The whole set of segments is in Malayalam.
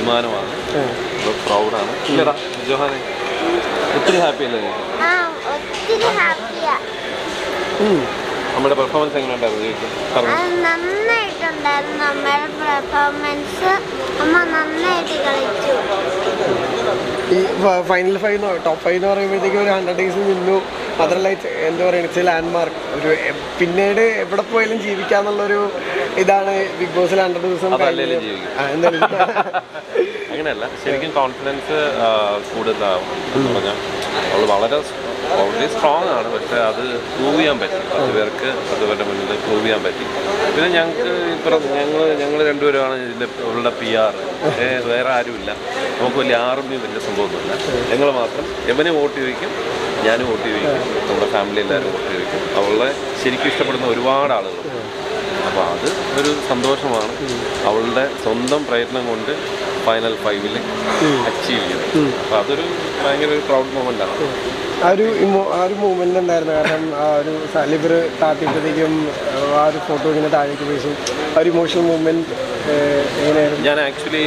അഭിമാനമാണ് പ്രൗഡാണ് ഇല്ലടാ ജോഹാനെ ഒത്തിരി ഹാപ്പി അല്ലേ നീ ആ ഒത്തിരി ഹാപ്പിയാ നമ്മുടെ പെർഫോമൻസ് എങ്ങനെ ഉണ്ടായിരുന്നു ചോദിക്കും പറഞ്ഞു അത് നന്നായിട്ടുണ്ടായിരുന്നു അമ്മയുടെ പെർഫോമൻസ് അമ്മ നന്നായിട്ട് കളിച്ചു ഈ ഫൈനൽ ഫൈവ് ടോപ്പ് ഫൈവ് എന്ന് പറയുമ്പോഴത്തേക്കും ഒരു ഹൺഡ്രഡ് ഡേയ്സ് നിന്നു മാത്രമല്ല ഇത് എന്താ പറയുക ഇറ്റ്സ് ലാൻഡ്മാർക്ക് ഒരു എ- പിന്നീട് എവിടെ പോയാലും ജീവിക്കാന്നുള്ളൊരു ഇതാണ് ബിഗ് ബോസിൽ ഹൺഡ്രഡ് ദിവസം അതല്ലേലും കഴിഞ്ഞ് ജീവിക്കും. ആ, എന്തായാലും അങ്ങനെയല്ല ശരിക്കും കോൺഫിഡൻസ് കൂടുതലാവും എന്ന് പറഞ്ഞാൽ അവൾ വളരെ ഓൾറെഡി സ്ട്രോങ് ആണ് പക്ഷെ അത് പ്രൂവ് ചെയ്യാൻ പറ്റി പത്ത് പേർക്ക് പത്ത് പേരുടെ മുന്നിൽ പ്രൂവ് ചെയ്യാൻ പറ്റി പിന്നെ ഞങ്ങൾക്ക് ഇപ്പം ഞങ്ങൾ ഞങ്ങൾ രണ്ടുപേരുമാണ് ഇതിൻ്റെ ഉള്ള പി ആർ വേറെ ആരുമില്ല നമുക്ക് വലിയ ആർമിയും വലിയ സംഭവമൊന്നുമില്ല ഞങ്ങൾ മാത്രം എവനെ വോട്ട് ചോദിക്കും ഞാനും വോട്ട് ചോദിക്കും നമ്മുടെ ഫാമിലി എല്ലാവരും വോട്ട് ചോദിക്കും അവളെ ശരിക്കും ഇഷ്ടപ്പെടുന്ന ഒരുപാട് ആളുകളുണ്ട് അപ്പോൾ അത് ഒരു സന്തോഷമാണ് അവളുടെ സ്വന്തം പ്രയത്നം കൊണ്ട് ഫൈനൽ ഫൈവിൽ അച്ചീവ് ചെയ്തു അപ്പോൾ അതൊരു ഭയങ്കര ഒരു പ്രൗഡ് മൊമെൻ്റ് ആണ് ആ ഒരു ഇമോ ആ ഒരു മൂവ്മെന്റ് ഉണ്ടായിരുന്നു കാരണം ആ ഒരു സലിബർ താത്തിയപ്പോഴത്തേക്കും ആ ഒരു ഫോട്ടോ ഇങ്ങനെ താഴേക്ക് വീശും ആ ഒരു ഇമോഷണൽ മൂവ്മെന്റ് എങ്ങനെയായിരുന്നു ഞാൻ ആക്ച്വലി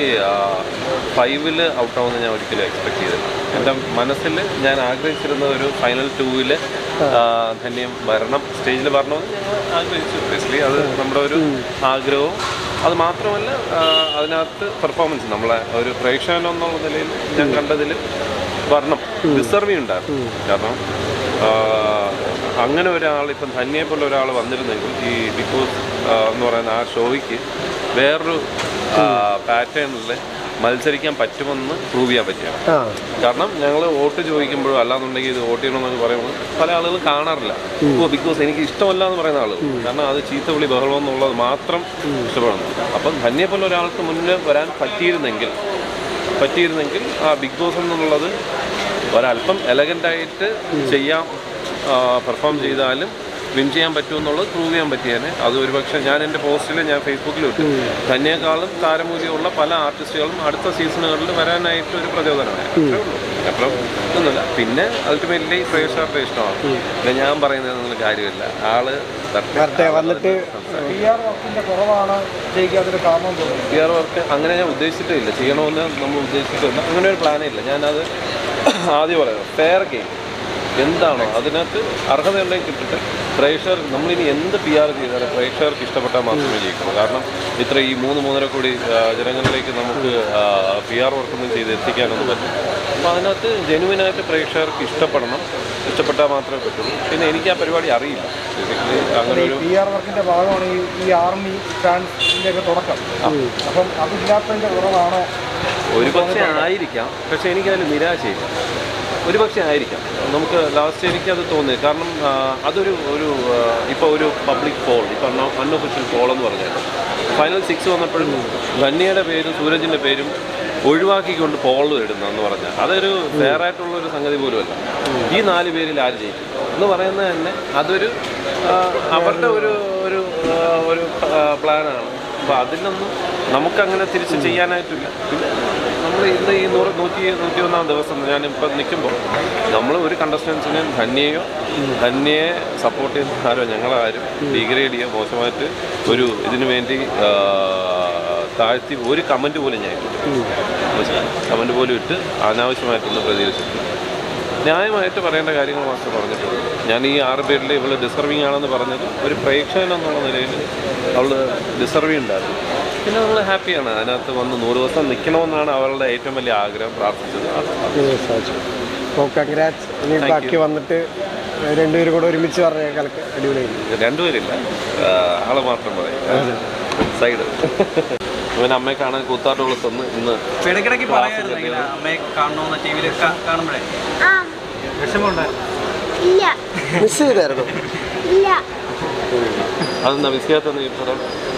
ഫൈവിൽ ഔട്ടാവുമെന്ന് ഞാൻ ഒരിക്കലും എക്സ്പെക്ട് ചെയ്തില്ല എൻ്റെ മനസ്സിൽ ഞാൻ ആഗ്രഹിച്ചിരുന്ന ഒരു ഫൈനൽ ടൂവിൽ ധന്യം വരണം സ്റ്റേജിൽ വരണമെന്ന് ഞങ്ങൾ ആഗ്രഹിച്ചു ബേസിക്കലി അത് നമ്മുടെ ഒരു ആഗ്രഹവും അത് മാത്രമല്ല ആ, അതിനകത്ത് പെർഫോമൻസ് നമ്മളെ ഒരു പ്രേക്ഷകൻ എന്നുള്ള നിലയിൽ ഞാൻ കണ്ടതിൽ വരണം ഡിസർവിങ് ഉണ്ടായിരുന്നു കാരണം ആ, അങ്ങനെ ഒരാൾ ഇപ്പം ധന്യയെ പോലെ ഒരാൾ വന്നിരുന്നെങ്കിൽ ഈ ബിഗ് ബോസ് ആ, എന്ന് പറയുന്ന ആ ഷോയ്ക്ക് വേറൊരു പാറ്റേണിൽ മത്സരിക്കാൻ പറ്റുമെന്ന് പ്രൂവ് ചെയ്യാൻ പറ്റിയാണ് ആ കാരണം ഞങ്ങൾ വോട്ട് ചോദിക്കുമ്പോഴും അല്ലാന്നുണ്ടെങ്കിൽ ഇത് വോട്ട് ചെയ്യണമെന്നൊക്കെ പറയുമ്പോൾ പല ആളുകളും കാണാറില്ല ഓ ബിഗ് ബോസ് എനിക്ക് ഇഷ്ടമല്ല എന്ന് പറയുന്ന ആളുകൾ കാരണം അത് ചീത്ത വിളി ബഹളം എന്നുള്ളത് മാത്രം ഇഷ്ടപ്പെടുന്നു അപ്പം ധന്യെ പോലെ ഒരാൾക്ക് മുന്നിൽ വരാൻ പറ്റിയിരുന്നെങ്കിൽ പറ്റിയിരുന്നെങ്കിൽ ആ ബിഗ് ബോസ് എന്നുള്ളത് ഒരല്പം എലഗൻ്റായിട്ട് ചെയ്യാം പെർഫോം ചെയ്താലും വിൻ ചെയ്യാൻ പറ്റുമെന്നുള്ളത് പ്രൂവ് ചെയ്യാൻ പറ്റിയേനെ അത് ഒരുപക്ഷെ ഞാൻ എൻ്റെ പോസ്റ്റിൽ ഞാൻ ഫേസ്ബുക്കിൽ ഇട്ടു തന്നെക്കാളും താരമൂല്യമുള്ള പല ആർട്ടിസ്റ്റുകളും അടുത്ത സീസണുകളിൽ വരാനായിട്ട് ഒരു പ്രചോദനമായി അത്രേ ഉള്ളൂ അപ്പുറം ഒന്നുമില്ല പിന്നെ അൾട്ടിമേറ്റ്ലി പ്രേക്ഷകരുടെ ഇഷ്ടമാണ് പിന്നെ ഞാൻ പറയുന്നത് നിങ്ങൾ കാര്യമില്ല ആള് വരട്ടെ വന്നിട്ട് പി ആർ വർക്കിന്റെ കുറവാണ് ജയിക്കാത്തൊരു കാരണം തോന്നുന്നു പി ആർ വർക്ക് അങ്ങനെ ഞാൻ ഉദ്ദേശിച്ചിട്ടില്ല ചെയ്യണമെന്ന് നമ്മൾ ഉദ്ദേശിച്ചിട്ടില്ല അങ്ങനെ ഒരു പ്ലാനേ ഇല്ല ഞാനത് ആദ്യം പറയാം ഫെയർ ഗെയിം എന്താണോ അതിനകത്ത് അർഹതയുണ്ടെങ്കിൽ കിട്ടിട്ട് പ്രേക്ഷകർ നമ്മളിനി എന്ത് പി ആർ ചെയ്താലും പ്രേക്ഷകർക്ക് ഇഷ്ടപ്പെട്ടാൽ മാത്രമേ ജയിക്കുള്ളൂ കാരണം ഇത്ര ഈ മൂന്ന് മൂന്നര കോടി ആ, ജനങ്ങളിലേക്ക് നമുക്ക് പി ആർ വർക്കൊന്നും ചെയ്ത് എത്തിക്കാനൊന്നും പറ്റും അപ്പോൾ അതിനകത്ത് ജെനുവിനായിട്ട് പ്രേക്ഷകർക്ക് ഇഷ്ടപ്പെടണം ഇഷ്ടപ്പെട്ടാൽ മാത്രമേ പറ്റുള്ളൂ പിന്നെ എനിക്ക് ആ പരിപാടി അറിയില്ല ബേസിക്കലി അങ്ങനെ ഒരു പി ആർ വർക്കിന്റെ ഭാഗമാണ് ഈ ഈ ആർമി ഫാൻസിന്റെ ഒക്കെ തുടക്കം അപ്പം അതില്ലാത്തതിന്റെ കുറവാണോ ഒരു പക്ഷേ ആയിരിക്കാം പക്ഷേ എനിക്കതിൽ നിരാശയില്ല ഒരു പക്ഷേ ആയിരിക്കാം നമുക്ക് ലാസ്റ്റ് എനിക്കത് തോന്നി കാരണം ആ, അതൊരു ഒരു ഇപ്പോൾ ഒരു പബ്ലിക് പോൾ ഇപ്പം അൺഒഫീഷ്യൽ പോൾ എന്ന് പറഞ്ഞാൽ ഫൈനൽ സിക്സ് വന്നപ്പോഴും ധന്യയുടെ പേരും സൂരജിൻ്റെ പേരും ഒഴിവാക്കിക്കൊണ്ട് പോൾ ഇടുന്നെന്ന് പറഞ്ഞാൽ അതൊരു ഫെയർ ആയിട്ടുള്ള ഒരു സംഗതി പോലുമല്ല ഈ നാല് പേരിൽ ആര് ജയിക്കും എന്ന് പറയുന്നത് തന്നെ അതൊരു ആ, അവരുടെ ഒരു ഒരു ആ, ഒരു പ്ലാനാണ് അപ്പോൾ അതിലൊന്നും നമുക്കങ്ങനെ തിരിച്ച് ചെയ്യാനായിട്ടില്ല പിന്നെ നമ്മൾ ഇന്ന് ഈ നൂറ് നൂറ്റി നൂറ്റി ഒന്നാം ദിവസം ഞാനിപ്പോൾ നിൽക്കുമ്പോൾ നമ്മൾ ഒരു കണ്ടസ്റ്റൻസിനെ ധന്യയോ ധന്യയെ സപ്പോർട്ട് ചെയ്യുന്ന ആരോ ഞങ്ങളാരും ഡിഗ്രേഡ് ചെയ്യുക മോശമായിട്ട് ഒരു ഇതിനു വേണ്ടി ആ, താഴ്ത്തി ഒരു കമൻറ്റ് പോലും ഞാൻ കമൻറ്റ് പോലും ഇട്ട് അനാവശ്യമായിട്ടൊന്നും പ്രതികരിച്ചിട്ടില്ല ന്യായമായിട്ട് പറയേണ്ട കാര്യങ്ങൾ മാത്രമേ പറഞ്ഞിട്ടുള്ളൂ ഞാൻ ഈ ആറ് പേരിൽ ഇവള് ഡിസർവിങ് ആണെന്ന് പറഞ്ഞത് ഒരു പ്രേക്ഷകൻ എന്നുള്ള നിലയിൽ അവൾ ഡിസർവിങ് ഉണ്ടായിരുന്നു പിന്നെ നമ്മൾ ഹാപ്പിയാണ് അതിനകത്ത് വന്ന് നൂറ് ദിവസം നിൽക്കണമെന്നാണ് അവളുടെ ഏറ്റവും വലിയ ആഗ്രഹം പ്രാർത്ഥിച്ചത് അപ്പോൾ കൺഗ്രാറ്റ്സ് ഇനി ബാക്കി വന്നിട്ട് രണ്ടുപേരും കൂടെ ഒരുമിച്ച് പറഞ്ഞ കലക്ക് അടിപൊളിയായിരുന്നു രണ്ടുപേരില്ല ആ, ആള് മാത്രം പറയും സൈഡ് ഇവൻ അമ്മയെ കാണാൻ കൂത്താട്ടുകൾ തന്ന് ഇന്ന് ഇടയ്ക്കിടയ്ക്ക് പറയായിരുന്നു ഇങ്ങനെ അമ്മയെ കാണണമെന്ന് ടി വിയിൽ കാണുമ്പോഴേ ആ വിഷമമുണ്ടായിരുന്നു ഇല്ല മിസ് ചെയ്തായിരുന്നു ഇല്ല അതെന്താ വിസ്കാത്തെന്ന് ഈ പറയാം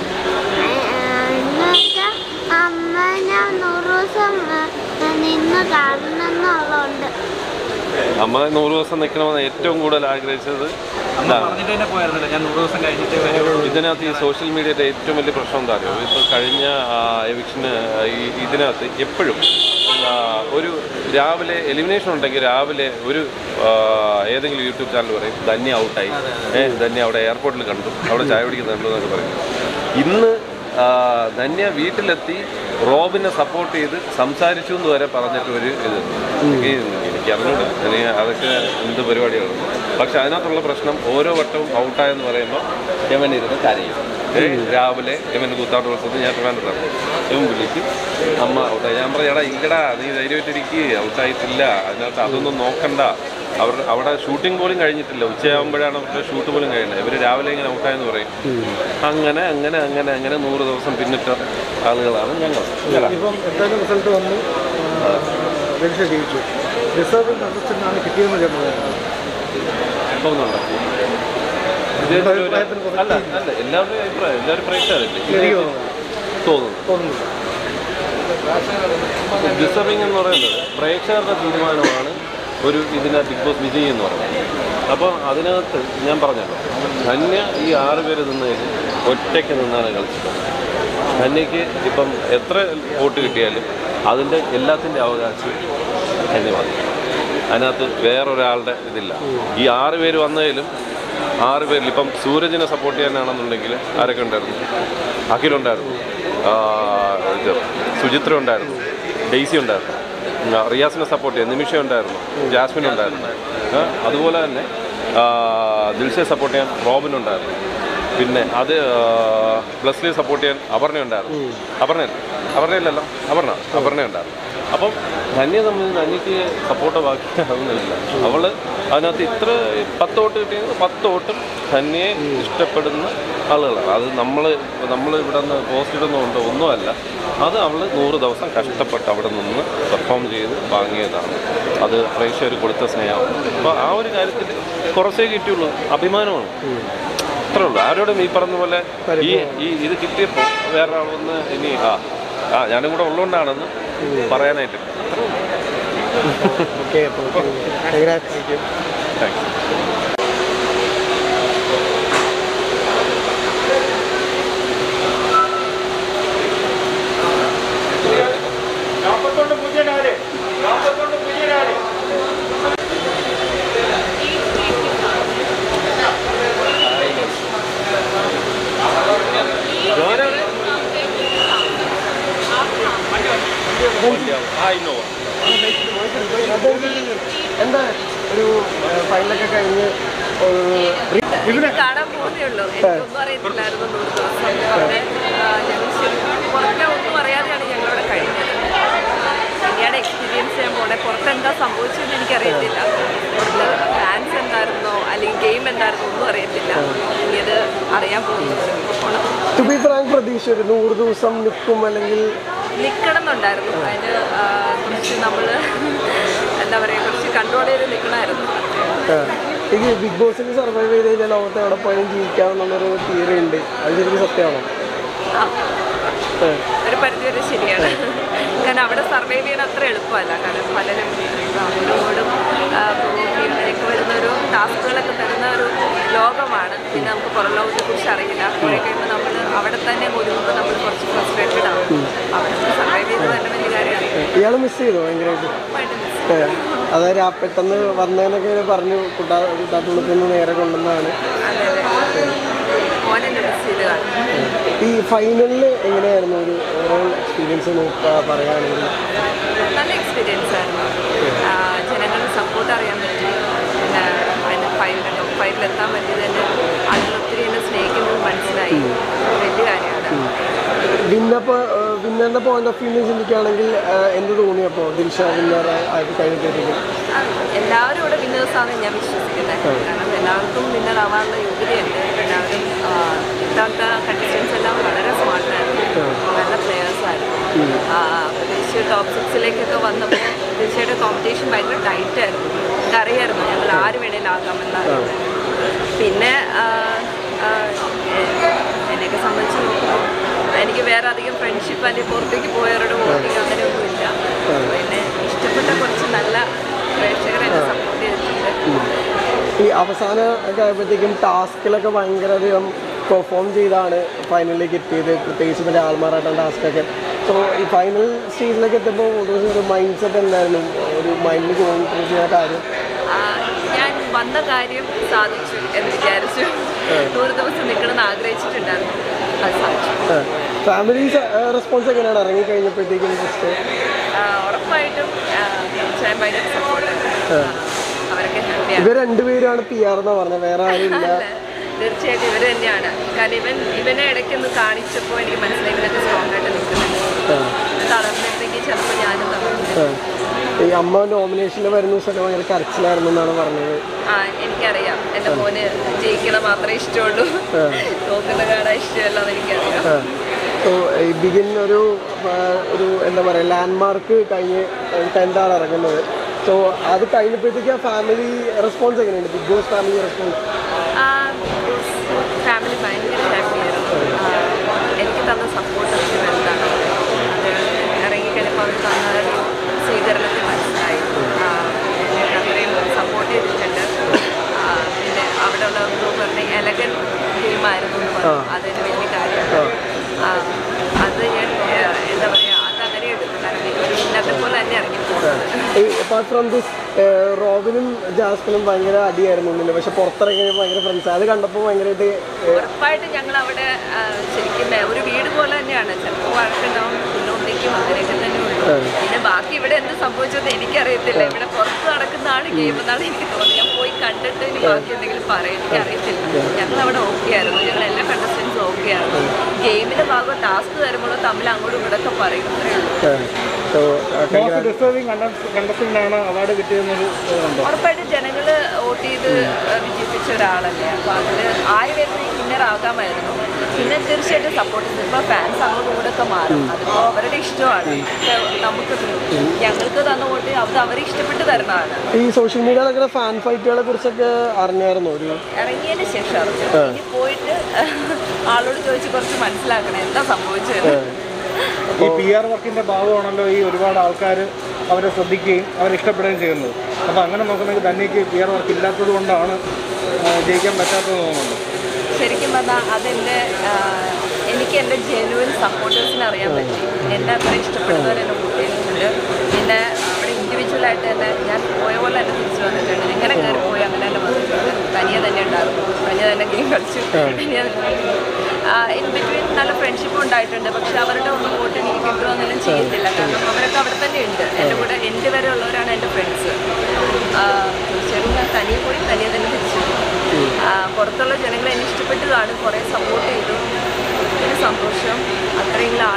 എന്നുവെച്ചാൽ അമ്മ ഞാൻ നൂറ് ദിവസം ആ, നിന്ന് കാണണം എന്നുള്ളതുണ്ട് അമ്മ നൂറ് ദിവസം നിൽക്കണമെന്ന് ഏറ്റവും കൂടുതൽ ആഗ്രഹിച്ചത് അമ്മ ഇതാണ് പറഞ്ഞിട്ട് തന്നെ പോയിരുന്നില്ല ഞാൻ നൂറ് ദിവസം കഴിഞ്ഞിട്ട് വരുള്ളൂ ഇതിനകത്ത് ഈ സോഷ്യൽ മീഡിയയുടെ ഏറ്റവും വലിയ പ്രശ്നം എന്താ അറിയോ ഇപ്പോൾ കഴിഞ്ഞ എവിക്ഷന് ഈ ഇതിനകത്ത് എപ്പോഴും ആ, ഒരു രാവിലെ എലിമിനേഷൻ ഉണ്ടെങ്കിൽ രാവിലെ ഒരു ആ, ഏതെങ്കിലും യൂട്യൂബ് ചാനൽ പറയും ധന്യ ഔട്ടായി ഏഹ് ധന്യ അവിടെ എയർപോർട്ടിൽ കണ്ടു അവിടെ ചായ കുടിക്കുന്നത് കണ്ടു എന്നൊക്കെ പറയും ഇന്ന് ആ, ധന്യ വീട്ടിലെത്തി റോബിനെ സപ്പോർട്ട് ചെയ്ത് സംസാരിച്ചു എന്ന് വരെ പറഞ്ഞിട്ട് ഒരു ഇത് എനിക്ക് എനിക്ക് അറിഞ്ഞൂടാ ഇനി അതൊക്കെ എന്ത് പരിപാടിയാണ് പക്ഷെ അതിനകത്തുള്ള പ്രശ്നം ഓരോ വട്ടവും ഔട്ടായെന്ന് പറയുമ്പോൾ യമൻ ഇരുന്ന് കരയും ഏ, രാവിലെ യമൻ കൂത്താട്ട് കൊടുത്തത് ഞാൻ ട്രിവാൻഡ്രത്താണ് ഇവൻ വിളിക്കും അമ്മ ഔട്ടായി ഞാൻ പറയാം എടാ ഇല്ലടാ നീ ധൈര്യമായിട്ടിരിക്കുക ഔട്ടായിട്ടില്ല അതിനകത്ത് അതൊന്നും നോക്കണ്ട അവർ അവിടെ ഷൂട്ടിംഗ് പോലും കഴിഞ്ഞിട്ടില്ല ഉച്ചയാകുമ്പോഴാണ് അവരുടെ ഷൂട്ട് പോലും കഴിയുന്നത് ഇവർ രാവിലെ ഇങ്ങനെ ഔട്ടായെന്ന് പറയും അങ്ങനെ അങ്ങനെ അങ്ങനെ അങ്ങനെ നൂറ് ദിവസം പിന്നിട്ട ആളുകളാണ് ഞങ്ങൾ ഇപ്പം എന്തായാലും റിസൾട്ട് വന്നു രജിഷ ജയിച്ചു റിസർവ് കണ്ടസ്റ്റൻ്റാണ് കിട്ടിയതെന്ന് ചേട്ടൻ തോന്നുന്നുണ്ടോ ഇദ്ദേഹത്തിന് ഒരു- അല്ല അല്ല എല്ലാവരുടെയും അഭിപ്രായം എല്ലാവരും പ്രേക്ഷകരല്ലേ എനിക്ക് തോന്നുന്നു തോന്നുന്നില്ല ഡിസ്റ്റർബിങ് എന്ന് പറയുന്നത് പ്രേക്ഷകരുടെ തീരുമാനമാണ് ഒരു ഇതിനെ ബിഗ് ബോസ് വിജയി എന്ന് പറയുന്നത് അപ്പോൾ അതിനകത്ത് ഞാൻ പറഞ്ഞല്ലോ ധന്യ ഈ ആറ് പേര് നിന്നതിൽ ഒറ്റയ്ക്ക് നിന്നാണ് കളിച്ചത് ധന്യക്ക് ഇപ്പം എത്ര വോട്ട് കിട്ടിയാലും അതിൻ്റെ എല്ലാത്തിൻ്റെ അവകാശം ധന്യ മതി അതിനകത്ത് വേറൊരാളുടെ ഇതില്ല ഈ ആറ് പേര് വന്നതിലും ആറ് പേരിൽ ഇപ്പം സൂരജിനെ സപ്പോർട്ട് ചെയ്യാനാണെന്നുണ്ടെങ്കിൽ ആരൊക്കെ ഉണ്ടായിരുന്നു അഖിലുണ്ടായിരുന്നു ആ, ഇത് സുചിത്ര ഉണ്ടായിരുന്നു ഡെയ്സി ഉണ്ടായിരുന്നു ഉം, റിയാസിനെ സപ്പോർട്ട് ചെയ്യാൻ നിമിഷ ഉണ്ടായിരുന്നു ജാസ്മിൻ ഉണ്ടായിരുന്നു ആ, അതുപോലെ തന്നെ ആ, ദിൽഷയെ സപ്പോർട്ട് ചെയ്യാൻ റോബിൻ ഉണ്ടായിരുന്നു പിന്നെ അത് പ്ലസ്ലി സപ്പോർട്ട് ചെയ്യാൻ അപർണ ഉണ്ടായിരുന്നു അപർണ അപർണയില്ലല്ലോ അപർണ അപർണ ഉണ്ടായിരുന്നു അപ്പം ധന്യ സംബന്ധിച്ച് ധന്യക്ക് സപ്പോർട്ട് ബാക്കി അതൊന്നുമില്ല അവള് അതിനകത്ത് ഇത്ര പത്ത് വോട്ട് കിട്ടിയത് പത്ത് വോട്ടും ധന്യയെ ഇഷ്ടപ്പെടുന്ന ആളുകളാണ് അത് നമ്മൾ നമ്മൾ ഇവിടെ നിന്ന് പോസ്റ്റ് ഇടുന്നതുകൊണ്ട് ഒന്നുമല്ല അത് അവൾ നൂറ് ദിവസം കഷ്ടപ്പെട്ട് അവിടെ നിന്ന് പെർഫോം ചെയ്ത് വാങ്ങിയതാണ് അത് പ്രേക്ഷകർ കൊടുത്ത സ്നേഹമാണ് അപ്പോൾ ആ ഒരു കാര്യത്തിൽ കുറച്ചേ കിട്ടിയുള്ളൂ അഭിമാനമാണ് അത്രേ ഉള്ളൂ ആരോടും ഈ പറഞ്ഞ പോലെ ഈ ഈ ഇത് കിട്ടിയപ്പോൾ വേറെ ആളൊന്ന് ഇനി ആ ആ ഞാനും കൂടെ ഉള്ളതുകൊണ്ടാണെന്ന് പറയാനായിട്ട് ഓക്കെ അപ്പോൾ കൺഗ്രാറ്റ്സ് താങ്ക്സ് എന്താ ഒരു ഫൈനലൊക്കെ കഴിഞ്ഞ് ഇതിന് കാണാൻ പോകുന്നേ ഉള്ളൂ എനിക്കൊന്നും അറിയത്തില്ലായിരുന്നു നൂറ് ദിവസം അവിടെ ഞങ്ങൾ ശരിക്കും പുറത്തെ ഒന്നും അറിയാതെയാണ് ഞങ്ങളിവിടെ കഴിഞ്ഞത് ഇനിയാണ് എക്സ്പീരിയൻസ് ചെയ്യാൻ പോണേ പുറത്ത് എന്താ സംഭവിച്ചതെന്ന് എനിക്കറിയത്തില്ല പുറത്ത് ഫാൻസ് എന്തായിരുന്നോ അല്ലെങ്കിൽ ഗെയിം എന്തായിരുന്നോ ഒന്നും അറിയത്തില്ല ഇനി അത് അറിയാൻ പോകുന്നു ടു ബി ഫ്രാങ്ക് പ്രതീക്ഷ ഒരു നൂറ് ദിവസം നിൽക്കും അല്ലെങ്കിൽ നിൽക്കണം എന്നുണ്ടായിരുന്നു അതിന് ആ, കുറച്ച് നമ്മൾ എന്താ പറയുക കുറച്ച് കൺട്രോൾ ചെയ്ത് നിൽക്കണമായിരുന്നു ആ, ഇത് ബിഗ് ബോസിൽ സർവൈവ് ചെയ്ത് കഴിഞ്ഞാൽ ലോകത്ത് എവിടെ പോയാലും ജീവിക്കാമെന്നുള്ളൊരു തിയറി ഉണ്ട് അത് ശരിക്കും സത്യമാണോ ആ ആ. ഒരു പരിധിവരെ ശരിയാണ് കാരണം അവിടെ സർവൈവ് ചെയ്യാൻ അത്ര എളുപ്പമല്ല കാരണം പലരും അങ്ങോട്ടും അങ്ങനെയൊക്കെ വരുന്ന ഒരു ടാസ്കുകളൊക്കെ തരുന്ന ഒരു ലോകമാണ് പിന്നെ നമുക്ക് പുറം ലോകത്തെ കുറിച്ച് അറിയില്ല കുറെ കഴിയുമ്പോൾ നമ്മൾ അവിടെ തന്നെ ഒരുങ്ങുമ്പോൾ നമ്മൾ കുറച്ച് ഫ്രസ്ട്രേറ്റഡ് ആവും അവിടെ സർവൈവ് ചെയ്ത് തന്നെ വലിയ കാര്യമാണ് ഇയാൾ മിസ് ചെയ്തു ഭയങ്കരമായിട്ട് ഉറപ്പായിട്ടും miss ഏ, അതായത് ആ പെട്ടെന്ന് വന്നതിനൊക്കെ ഇങ്ങനെ പറഞ്ഞു കുട്ടാ കുട്ടാട്ടുള്ളിൽ നിന്ന് നേരെ കൊണ്ടുവന്നതാണ് അതെ അതെ മോനെ മിസ് ചെയ്ത് കാണും ഈ ഫൈനലിൽ എങ്ങനെയായിരുന്നു ഒരു ഓവറോൾ എക്സ്പീരിയൻസ് നോക്കുക പറയുകയാണെങ്കിൽ നല്ല എക്സ്പീരിയൻസ് ആയിരുന്നു ആ, ജനങ്ങളുടെ സപ്പോർട്ട് അറിയാൻ പറ്റി പിന്നെ അതിന് ഫൈവിൽ ടോപ്പ് ഫൈവിലെത്താൻ പറ്റിയത് തന്നെ ആളുകൾ ഒത്തിരി എന്നെ സ്നേഹിക്കുന്നത് മനസ്സിലായി വലിയ കാര്യമാണ് വിന്നപ്പോൾ വിന്നറിൻ്റെ പോയിന്റ് ഓഫ് വ്യൂ ചിന്തിക്കുകയാണെങ്കിൽ ആ, എന്ത് തോന്നിയപ്പോൾ ദിൽഷ വിന്നർ ആയിട്ട് കഴിഞ്ഞപ്പോഴത്തേക്കും ആ, എല്ലാവരും ഇവിടെ വിന്നേഴ്സാണെന്ന് ഞാൻ വിശ്വസിക്കുന്നത് കാരണം എല്ലാവർക്കും വിന്നർ ആവാനുള്ള യോഗ്യതയുണ്ട് എല്ലാവരും ആ, ഇത്തവണത്തെ കണ്ടസ്റ്റൻസ് എല്ലാം വളരെ സ്മാർട്ടായിരുന്നു നല്ല പ്ലെയേഴ്സ് ആയിരുന്നു ആ, പ്രത്യേകിച്ച് ടോപ്പ് സിക്സിലേക്കൊക്കെ വന്നപ്പോൾ തീർച്ചയായിട്ടും കോമ്പറ്റീഷൻ ഭയങ്കര ടൈറ്റ് ആയിരുന്നു നമുക്ക് അറിയായിരുന്നു ഞങ്ങൾ ആര് വേണേലും ആകാമെന്ന് പിന്നെ ആ, ആ, എ- എന്നെയൊക്കെ സംബന്ധിച്ച് നോക്കുമ്പോൾ എനിക്ക് വേറെ അധികം ഫ്രണ്ട്ഷിപ്പ് അല്ലെങ്കിൽ പുറത്തേക്ക് പോയവരുടെ വോട്ടിങ് അങ്ങനെയൊന്നുമില്ല പിന്നെ ഇഷ്ടപ്പെട്ട കുറച്ച് നല്ല പ്രേക്ഷകരെ എന്നെ സപ്പോർട്ട് ചെയ്തിട്ടുണ്ട് ഈ അവസാനം ഒക്കെ ആയപ്പോഴത്തേക്കും ടാസ്കിലൊക്കെ ഭയങ്കരധികം പെർഫോം ചെയ്താണ് ഫൈനലിലേക്ക് എത്തിയത് പ്രത്യേകിച്ച് മറ്റേ ആൾമാറാട്ടം ടാസ്കൊക്കെ സോ ഈ ഫൈനൽ സ്റ്റേജിലേക്ക് എത്തുമ്പോൾ ഒരു മൈൻഡ് സെറ്റ് എന്തായിരുന്നു ഒരു മൈൻഡിൽ തോന്നിയ കാര്യം ആ, ഞാൻ വന്ന കാര്യം സാധിച്ചു എന്ന് വിചാരിച്ചു നൂറ് ദിവസം നിൽക്കണമെന്ന് ആഗ്രഹിച്ചിട്ടുണ്ടായിരുന്നു അത് സാധിച്ചു ആ. ഫാമിലി റെസ്പോൺസ് എങ്ങനെയാണ് ഇറങ്ങി കഴിഞ്ഞപ്പോഴത്തേക്കും ജസ്റ്റ് ആ, ഉറപ്പായിട്ടും ആ, തീർച്ചയായും ഭയങ്കര സപ്പോർട്ടുണ്ട് അവരൊക്കെ ഹാപ്പിയാണ് ഇവർ രണ്ടുപേരാണ് പി ആർ എന്നാ പറഞ്ഞത് വേറെ ആരും ഇല്ല തീർച്ചയായിട്ടും ഇവർ തന്നെയാണ് കാരണം ഇവൻ ഇവനെ ഇടയ്ക്കൊന്ന് കാണിച്ചപ്പോൾ എനിക്ക് മനസ്സിലായി ഇവനൊക്കെ സ്ട്രോങ് ആയിട്ട് നിൽക്കുന്നുണ്ട് തളർന്നിരുന്നെങ്കിൽ ചിലപ്പോൾ ഞാനും തളർന്നു ആ. ഈ അമ്മ നോമിനേഷനിൽ വരുന്ന ദിവസമൊക്കെ ഭയങ്കര കരച്ചിലായിരുന്നു എന്നാണ് പറഞ്ഞത് ആ എനിക്കറിയാം എൻ്റെ മോന് ജയിക്കണം മാത്രമേ ഇഷ്ടമുള്ളൂ നോക്കുന്ന കാണാൻ ഇഷ്ടമല്ല എന്ന് എനിക്കറിയാം സോ ഈ ബിഗിൻ ഒരു ആ, ഒരു എന്താ പറയുക ലാൻഡ്മാർക്ക് കഴിഞ്ഞ് ടെൻത്താണ് ഇറങ്ങുന്നത് സോ അത് കഴിഞ്ഞപ്പോഴത്തേക്ക് ആ ഫാമിലി റെസ്പോൺസ് എങ്ങനെയുണ്ട് Bigg Boss family response family ഭയങ്കര ഹാപ്പിയായിരുന്നു ആ, എനിക്ക് തന്ന സപ്പോർട്ട് എനിക്ക് വലുതാണ് അത് ഇറങ്ങിക്കഴിഞ്ഞപ്പോൾ അവർ തന്ന ഒരു സ്വീകരണത്തിൽ മനസ്സിലായി ആ, എന്നെ അത്രയും സപ്പോർട്ട് ചെയ്തിട്ടുണ്ട് ആ, പിന്നെ അവിടെ ഉള്ള പറഞ്ഞ എലഗൻ ടീമായിരുന്നു എന്ന് പറഞ്ഞു അതൊരു വലിയ കാര്യമാണ് ആ, അത് ഞാൻ ആ, എന്താ പറയുക അത് അങ്ങനെ എടുത്തു കാരണം ഒരു ഇന്നത്തെ പോലെ തന്നെ ഇറങ്ങി പോകുന്നത് അപ്പാർട്ട് ഫ്രം ദിസ് റോബിനും ജാസ്മിനും ഭയങ്കര അടിയായിരുന്നു ഉള്ളിൽ പക്ഷെ പുറത്തിറങ്ങി ഭയങ്കര ഫ്രണ്ട്സ് അത് കണ്ടപ്പോൾ ഭയങ്കരമായിട്ട് ഉറപ്പായിട്ടും ഞങ്ങൾ അവിടെ ആ, ശരിക്കും ഒരു വീട് പോലെ തന്നെയാണ് ചിലപ്പോൾ വഴക്കുണ്ടാവും പിന്നെ ഒന്നിക്കും അങ്ങനെയൊക്കെ തന്നെ ഉള്ളൂ പിന്നെ ബാക്കി ഇവിടെ എന്ത് സംഭവിച്ചത് എനിക്കറിയത്തില്ല ഇവിടെ പുറത്ത് നടക്കുന്നതാണ് ഗെയിം എന്നാണ് എനിക്ക് തോന്നുന്നത് ഞാൻ പോയി കണ്ടിട്ട് ഇനി ബാക്കി എന്തെങ്കിലും പറയാം എനിക്കറിയത്തില്ല ഞങ്ങൾ അവിടെ ഓക്കെ ആയിരുന്നു ഞങ്ങൾ എല്ലാ കണ്ടസ്റ്റൻസും ഓക്കെ ആയിരുന്നു ഗെയിമിന്റെ ഭാഗം ടാസ്ക് തരുമ്പോഴും തമ്മിൽ അങ്ങോട്ടും ഇങ്ങോട്ടൊക്കെ പറയും അത്രേ ഉള്ളൂ സോ മോസ്റ്റ് ഡിസേർവിംഗ് കണ്ടസ്റ്റൻ്റാണ് അവാർഡ് കിട്ടിയതെന്നൊരു ഇതുണ്ടോ ഉറപ്പായിട്ടും ജനങ്ങൾ വോട്ട് ചെയ്ത് വിജയിപ്പിച്ച ഒരാളല്ലേ അപ്പോൾ അതിൽ ആര് വരുന്ന വിന്നർ ആകാമായിരുന്നു പിന്നെ തീർച്ചയായിട്ടും സപ്പോർട്ട് ചെയ്തു ഇപ്പോൾ ഫാൻസ് അങ്ങോട്ടും ഇങ്ങോട്ടൊക്കെ മാറും അതിപ്പോൾ അവരുടെ ഇഷ്ടമാണ് പക്ഷേ നമുക്ക് ഞങ്ങൾക്ക് തന്ന വോട്ട് അത് അവർ ഇഷ്ടപ്പെട്ട് തരുന്നതാണ് ഈ സോഷ്യൽ മീഡിയയിലൊക്കെ ഫാൻ ഫൈറ്റുകളെ കുറിച്ചൊക്കെ അറിഞ്ഞായിരുന്നു ഒരു ഇറങ്ങിയതിന് ശേഷം അറിഞ്ഞു ഇനി പോയിട്ട് ആളോട് ചോദിച്ച് കുറച്ച് മനസ്സിലാക്കണം എന്താ സംഭവിച്ചത് ഈ പി ആർ വർക്കിന്റെ ഭാഗമാണല്ലോ ഈ ഒരുപാട് ആൾക്കാർ അവരെ ശ്രദ്ധിക്കുകയും അവരെ ഇഷ്ടപ്പെടുകയും ചെയ്യുന്നത് അപ്പോൾ അങ്ങനെ നോക്കുന്നെങ്കിൽ തന്നേക്ക് പി ആർ വർക്ക് ഇല്ലാത്തത് കൊണ്ടാണ് ആ, ജയിക്കാൻ പറ്റാത്തത് തോന്നുന്നുണ്ട് ശരിക്കും പറഞ്ഞാൽ അതെൻ്റെ ആ, എനിക്ക് എൻ്റെ ജെനുവിൻ സപ്പോർട്ടേഴ്സിനെ അറിയാൻ പറ്റി എന്നെ അത്ര ഇഷ്ടപ്പെടുന്നവർ എന്നെ കൂട്ടിയിട്ടുണ്ട് പിന്നെ അവിടെ ഇൻഡിവിജ്വലായിട്ട് തന്നെ ഞാൻ പോയ പോലെ തന്നെ തിരിച്ചു വന്നിട്ടുണ്ട് എങ്ങനെ കയറി പോയി അങ്ങനെ തന്നെ വന്നിട്ടുണ്ട് തനിയെ തന്നെ ഉണ്ടായിരുന്നു തനിയെ തന്നെ ഗെയിം കളിച്ചു തനിയെ ഇൻ ബിറ്റ്വീൻ നല്ല ഫ്രണ്ട്ഷിപ്പ് ഉണ്ടായിട്ടുണ്ട് പക്ഷെ അവരുടെ ഒന്നും വോട്ട് എനിക്ക് കിട്ടുമെന്നൊന്നും ചെയ്യത്തില്ല കാരണം അവരൊക്കെ അവിടെ തന്നെ ഉണ്ട് എൻ്റെ കൂടെ എൻ്റെ വരെ ഉള്ളവരാണ് എൻ്റെ ഫ്രണ്ട്സ് തീർച്ചയായിട്ടും ഞാൻ തനിയെ പോയി തനിയെ തന്നെ തിരിച്ചു വന്നു. ആ, പുറത്തുള്ള ജനങ്ങൾ എന്നെ ഇഷ്ടപ്പെട്ട് കാണും കുറേ സപ്പോർട്ട് ചെയ്തു പിന്നെ സന്തോഷം അത്രയും